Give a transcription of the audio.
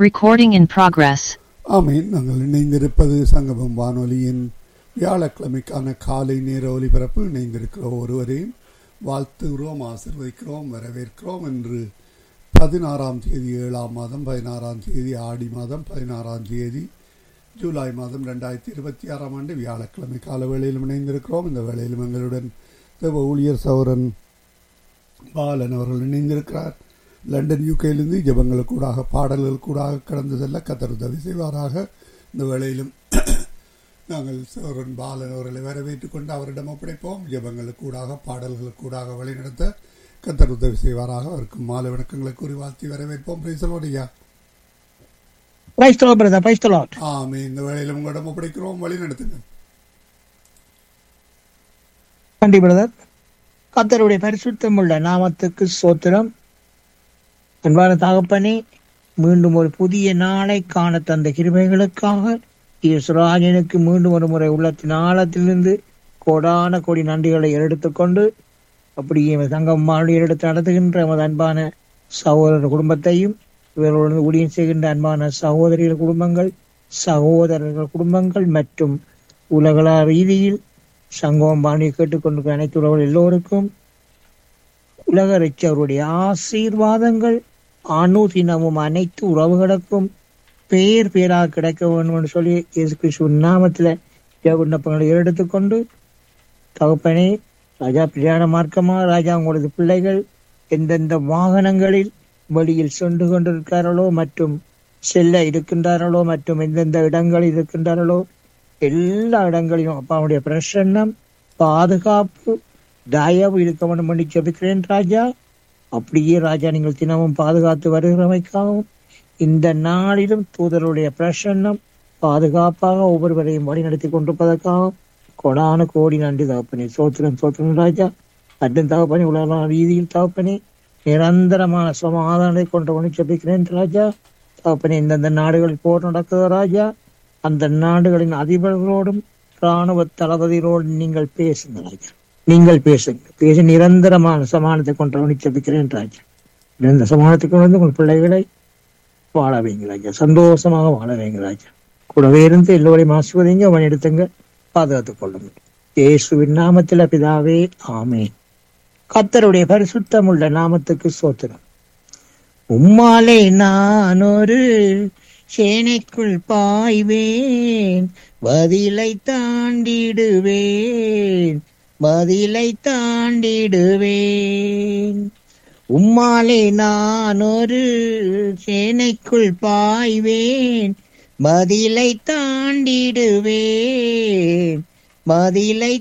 Recording in progress. ஆமீன் நாங்கள் இணைந்திருப்பது சங்கமம் வானொலியின் வியாழக்கிழமைக்கான காலை நேர ஒலிபரப்பு இணைந்திருக்கிற ஒருவரையும் வாழ்த்துகிறோம் ஆசிர்வதிக்கிறோம் வரவேற்கிறோம் என்று பதினாறாம் தேதி ஏழாம் மாதம் பதினாறாம் தேதி ஆடி மாதம் பதினாறாம் தேதி ஜூலை மாதம் ரெண்டாயிரத்தி இருபத்தி ஆறாம் ஆண்டு வியாழக்கிழமை கால வேளையிலும் இணைந்திருக்கிறோம் இந்த வேளையிலும் எங்களுடன் தேவ ஊழியர் சௌரன் பாலன் அவர்கள் இணைந்திருக்கிறார் லண்டன் யூகேயிலிருந்து ஜபங்களுக்கூடாக பாடல்களுக்கூடாக கடந்து செல்ல கத்தர் உதவி செய்வாராக இந்த வேளையிலும் நாங்கள் சௌரன் பாலன் அவர்களை வரவேற்றுக் கொண்டு அவரிடம் ஒப்படைப்போம் ஜபங்களுக்கூடாக பாடல்களுக்கூடாக வழிநடத்த கத்தர் உதவி செய்வாராக அவருக்கு மாலை வணக்கங்களை கூறி வாழ்த்தி வரவேற்போம் பேசலோடையா Praise the Lord, brother. Praise the Lord. ஆமே இந்த வேளையிலும் உங்களிடம் ஒப்படைக்கிறோம் வழி நடத்துங்க நன்றி பிரதர் கத்தருடைய பரிசுத்தம் உள்ள நாமத்துக்கு சோத்திரம் அன்பான தகப்பனே மீண்டும் ஒரு புதிய நாளை காண தந்த கிருமைகளுக்காக இயேசுராஜனுக்கு மீண்டும் ஒரு முறை உள்ளத்தின் ஆழத்திலிருந்து கோடான கோடி நன்றிகளை எடுத்துக்கொண்டு அப்படியே எமது தங்கம் மாடி எடுத்து நடத்துகின்ற எமது அன்பான சகோதரர் குடும்பத்தையும் இவர்களோடு ஊழியம் செய்கின்ற அன்பான சகோதரிகள் குடும்பங்கள் சகோதரர்கள் குடும்பங்கள் மற்றும் உலகள ரீதியில் சங்கமம் பாணியை கேட்டுக்கொண்டிருக்கிற அனைத்து உறவுகள் எல்லோருக்கும் உலக ரட்சகருடைய ஆசீர்வாதங்கள் அனுதினமும் அனைத்து உறவுகளுக்கும் பேர் பேராக கிடைக்க வேண்டும் என்று சொல்லி இயேசு கிறிஸ்துவின் நாமத்தில் விண்ணப்பங்களை எடுத்துக்கொண்டு தகப்பனே ராஜா பிரயாண மார்க்கமா ராஜா உங்களது பிள்ளைகள் எந்தெந்த வாகனங்களில் வெளியில் சென்று கொண்டிருக்கிறார்களோ மற்றும் செல்ல இருக்கின்றார்களோ மற்றும் எந்தெந்த இடங்களில் இருக்கின்றார்களோ எல்லா இடங்களிலும் அப்பாவுடைய பிரசன்னம் பாதுகாப்பு தயவு இருக்க வேண்டும் என்று ஜெபிக்கிறேன் ராஜா அப்படியே ராஜா நீங்கள் தினமும் பாதுகாத்து வருகிறமைக்காகவும் இந்த நாளிலும் தூதருடைய பிரசன்னம் பாதுகாப்பாக ஒவ்வொருவரையும் வழிநடத்தி கொண்டிருப்பதற்காகவும் கொடான கோடி நன்றி தகப்பனே சோத்திரம் சோத்திரம் ராஜா மற்றும் தகப்பனே உலக ரீதியில் தகப்பனே நிரந்தரமான சமாதானத்தை கொண்டவனை ஜெபிக்கிறேன் ராஜா தகப்பனே இந்தந்த நாடுகளில் போர் நடக்குது ராஜா அந்த நாடுகளின் அதிபர்களோடும் ராணுவ தளபதிகளோடும் நீங்கள் பேசுங்க ராஜா நீங்கள் பேசுங்க பேசி நிரந்தரமான சமானத்தை கொண்டவனை ஜெபிக்கிறேன் ராஜா இந்த சமானத்துக்கு வந்து உங்கள் பிள்ளைகளை வாழ வைங்க ராஜா சந்தோஷமாக வாழ வைங்க ராஜா கூடவே இருந்து எல்லோரையும் ஆசிர்வதிங்க அவன் எடுத்துங்க பாதுகாத்துக் கொள்ளுங்க இயேசுவின் நாமத்தில் பிதாவே ஆமேன் கத்தருடைய பரிசுத்தமுள்ள நாமத்துக்கு சோத்திரம் உம்மாலே நான் ஒரு சேனைக்குள் பாய்வேன் பதிலை தாண்டிடுவேன் பதிலை தாண்டிடுவேன் உம்மாலே நான் ஒரு சேனைக்குள் பாய்வேன் பதிலை தாண்டிடுவேன் பதிலை